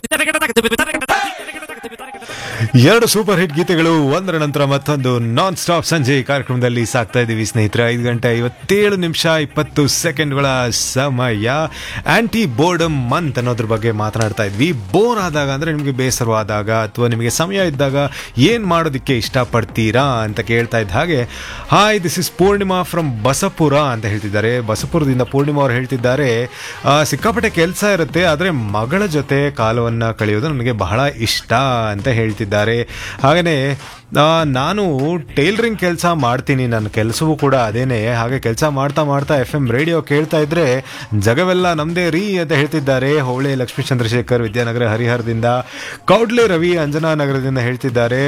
ಎರಡು super hit ಗೀತೆಗಳು ಒಂದರ ನಂತರ ಮತ್ತೊಂದು ನಾನ್ ಸ್ಟಾಪ್ ಸಂಜೆ ಕಾರ್ಯಕ್ರಮದಲ್ಲಿ ಸಾಕ್ತಾ ಇದ್ದೀವಿ ಸ್ನೇಹಿತರೆ ಐದು ಗಂಟೆ ಐವತ್ತೇಳು ನಿಮಿಷ ಇಪ್ಪತ್ತು ಸೆಕೆಂಡ್ಗಳ ಸಮಯ ಆಂಟಿ ಬೋರ್ಡಮ್ ಮಂತ್ ಅನ್ನೋದ್ರ ಬಗ್ಗೆ ಮಾತನಾಡ್ತಾ ಇದ್ವಿ ಬೋರ್ ಆದಾಗ ಅಂದ್ರೆ ನಿಮಗೆ ಬೇಸರವಾದಾಗ ಅಥವಾ ನಿಮಗೆ ಸಮಯ ಇದ್ದಾಗ ಏನ್ ಮಾಡೋದಕ್ಕೆ ಇಷ್ಟಪಡ್ತೀರಾ ಅಂತ ಕೇಳ್ತಾ ಇದ್ದ ಹಾಗೆ hi this is Purnima from Basapura ಅಂತ ಹೇಳ್ತಿದ್ದಾರೆ ಬಸಪುರದಿಂದ ಪೂರ್ಣಿಮಾ ಅವರು ಹೇಳ್ತಿದ್ದಾರೆ ಆ, ಸಿಕ್ಕಾಪಟ್ಟೆ ಕೆಲಸ ಇರುತ್ತೆ ಆದರೆ ಮಗಳ ಜೊತೆ ಕಾಲವನ್ನ ಕಳೆಯೋದು ನನಗೆ ಬಹಳ ಇಷ್ಟ ಅಂತ ಹೇಳ್ತಿದ್ದಾರೆ ಹಾಗೆಯೇ ನಾನು ಟೈಲರಿಂಗ್ ಕೆಲಸ ಮಾಡ್ತೀನಿ ನನ್ನ ಕೆಲಸವೂ ಕೂಡ ಅದೇನೆ ಹಾಗೆ ಕೆಲಸ ಮಾಡ್ತಾ ಮಾಡ್ತಾ ಎಫ್ ಎಂ ರೇಡಿಯೋ ಕೇಳ್ತಾ ಇದ್ರೆ ಜಗವೆಲ್ಲ ನಮ್ದೇ ರೀ ಅಂತ ಹೇಳ್ತಿದ್ದಾರೆ ಹೋಳೆ ಲಕ್ಷ್ಮೀ ಚಂದ್ರಶೇಖರ್ ವಿದ್ಯಾನಗರ ಹರಿಹರದಿಂದ ಕೌಡ್ಲೆ ರವಿ ಅಂಜನಾ ನಗರದಿಂದ ಹೇಳ್ತಿದ್ದಾರೆ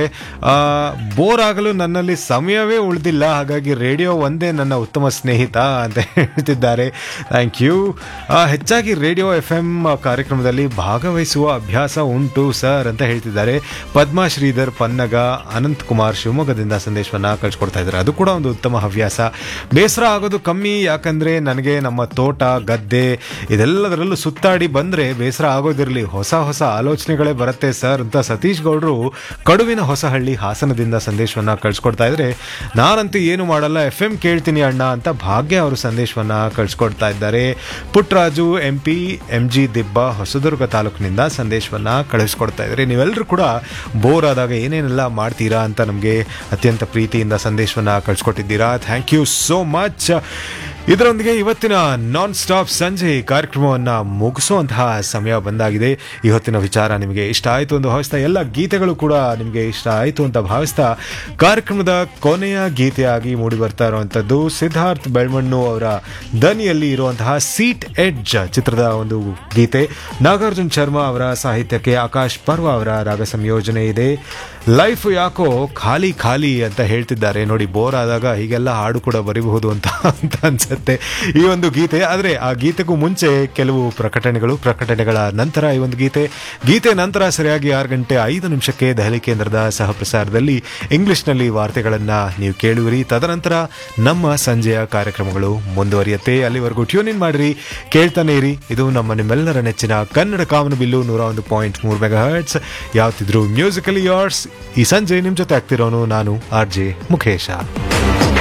ಬೋರ್ ಆಗಲು ನನ್ನಲ್ಲಿ ಸಮಯವೇ ಉಳಿದಿಲ್ಲ ಹಾಗಾಗಿ ರೇಡಿಯೋ ಒಂದೇ ನನ್ನ ಉತ್ತಮ ಸ್ನೇಹಿತ ಅಂತ ಹೇಳ್ತಿದ್ದಾರೆ ಥ್ಯಾಂಕ್ ಯು ಹೆಚ್ಚಾಗಿ ರೇಡಿಯೋ ಎಫ್ ಎಂ ಕಾರ್ಯಕ್ರಮದಲ್ಲಿ ಭಾಗವಹಿಸುವ ಅಭ್ಯಾಸ ಉಂಟು ಸರ್ ಅಂತ ಹೇಳ್ತಿದ್ದಾರೆ ಪದ್ಮಾ ಶ್ರೀಧರ್ ಪನ್ನಗ ಅನಂತ್ ಕುಮಾರ್ ಶಿವಮೊಗ್ಗದಿಂದ ಸಂದೇಶವನ್ನ ಕಳ್ಸಿಕೊಡ್ತಾ ಇದ್ದಾರೆ ಅದು ಕೂಡ ಒಂದು ಉತ್ತಮ ಹವ್ಯಾಸ ಬೇಸರ ಆಗೋದು ಕಮ್ಮಿ ಯಾಕಂದ್ರೆ ನನಗೆ ನಮ್ಮ ತೋಟ ಗದ್ದೆ ಇದೆಲ್ಲದರಲ್ಲೂ ಸುತ್ತಾಡಿ ಬಂದ್ರೆ ಬೇಸರ ಆಗೋದಿರಲಿ ಹೊಸ ಹೊಸ ಆಲೋಚನೆಗಳೇ ಬರುತ್ತೆ ಸರ್ ಅಂತ ಸತೀಶ್ ಗೌಡ್ರು ಕಡುವಿನ ಹೊಸಹಳ್ಳಿ ಹಾಸನದಿಂದ ಸಂದೇಶವನ್ನ ಕಳ್ಸಿಕೊಡ್ತಾ ಇದ್ರೆ ನಾನಂತೂ ಏನು ಮಾಡಲ್ಲ ಎಫ್ ಎಂ ಕೇಳ್ತೀನಿ ಅಣ್ಣ ಅಂತ ಭಾಗ್ಯ ಅವರು ಸಂದೇಶವನ್ನ ಕಳ್ಸಿಕೊಡ್ತಾ ಇದ್ದಾರೆ Puttaraju M P M G Dibba Hosadurga ತಾಲೂಕಿನಿಂದ ಸಂದೇಶವನ್ನ ಕಳಿಸ್ಕೊಡ್ತಾ ಇದ್ದಾರೆ ನೀವೆಲ್ಲರೂ ಕೂಡ ಬೋರ್ ಆದಾಗ ಏನೇನೆಲ್ಲ ಮಾಡ್ತೀರಾ ಅಂತ ನಮಗೆ ಅತ್ಯಂತ ಪ್ರೀತಿಯಿಂದ ಸಂದೇಶವನ್ನ ಕಳಿಸ್ಕೊಟ್ಟಿದ್ದೀರಾ ಥ್ಯಾಂಕ್ ಯು ಸೋ ಮಚ್ ಇದರೊಂದಿಗೆ ಇವತ್ತಿನ ನಾನ್ ಸ್ಟಾಪ್ ಸಂಜೆ ಕಾರ್ಯಕ್ರಮವನ್ನು ಮುಗಿಸುವಂತಹ ಸಮಯ ಬಂದಾಗಿದೆ ಇವತ್ತಿನ ವಿಚಾರ ನಿಮಗೆ ಇಷ್ಟ ಆಯಿತು ಅಂತ ಭಾವಿಸ್ತಾ ಎಲ್ಲ ಗೀತೆಗಳು ಕೂಡ ನಿಮಗೆ ಇಷ್ಟ ಆಯಿತು ಅಂತ ಭಾವಿಸ್ತಾ ಕಾರ್ಯಕ್ರಮದ ಕೊನೆಯ ಗೀತೆಯಾಗಿ ಮೂಡಿ ಬರ್ತಾ ಇರುವಂಥದ್ದು ಸಿದ್ಧಾರ್ಥ್ ಬೆಳ್ಮಣ್ಣು ಅವರ ದನಿಯಲ್ಲಿ ಇರುವಂತಹ ಸೀಟ್ ಎಡ್ಜ್ ಚಿತ್ರದ ಒಂದು ಗೀತೆ ನಾಗಾರ್ಜುನ್ ಶರ್ಮಾ ಅವರ ಸಾಹಿತ್ಯಕ್ಕೆ ಆಕಾಶ್ ಪರ್ವ ಅವರ ರಾಗ ಸಂಯೋಜನೆ ಇದೆ ಲೈಫ್ ಯಾಕೋ ಖಾಲಿ ಖಾಲಿ ಅಂತ ಹೇಳ್ತಿದ್ದಾರೆ ನೋಡಿ ಬೋರ್ ಆದಾಗ ಹೀಗೆಲ್ಲ ಹಾಡು ಕೂಡ ಬರೀಬಹುದು ಅಂತ ಅಂತ ಅನ್ಸುತ್ತೆ ಈ ಒಂದು ಗೀತೆ ಆದರೆ ಆ ಗೀತೆಗೂ ಮುಂಚೆ ಕೆಲವು ಪ್ರಕಟಣೆಗಳು ಪ್ರಕಟಣೆಗಳ ನಂತರ ಈ ಒಂದು ಗೀತೆ ಗೀತೆ ನಂತರ ಸರಿಯಾಗಿ ಆರು ಗಂಟೆ ಐದು ನಿಮಿಷಕ್ಕೆ ದೆಹಲಿ ಕೇಂದ್ರದ ಸಹ ಪ್ರಸಾರದಲ್ಲಿ ಇಂಗ್ಲಿಷ್ನಲ್ಲಿ ವಾರ್ತೆಗಳನ್ನ ನೀವು ಕೇಳುವಿರಿ ತದನಂತರ ನಮ್ಮ ಸಂಜೆಯ ಕಾರ್ಯಕ್ರಮಗಳು ಮುಂದುವರಿಯುತ್ತೆ ಅಲ್ಲಿವರೆಗೂ ಟ್ಯೂನ್ ಇನ್ ಮಾಡಿರಿ ಕೇಳ್ತಾನೆ ಇರಿ ಇದು ನಮ್ಮ ನಿಮ್ಮೆಲ್ಲರ ನೆಚ್ಚಿನ ಕನ್ನಡ ಕಾಮನು ಬಿಲ್ಲು ನೂರ ಒಂದು ಪಾಯಿಂಟ್ ಮೂರು ಮೆಗಾ ಹರ್ಟ್ಸ್ ಯಾವತ್ತಿದ್ರು ಮ್ಯೂಸಿಕಲಿ ಯಾರ್ಸ್ ಈ ಸಂಜೆ ನಿಮ್ ಜೊತೆ ಆಗ್ತಿರೋನು ನಾನು ಆರ್ ಜೆ ಮುಖೇಶ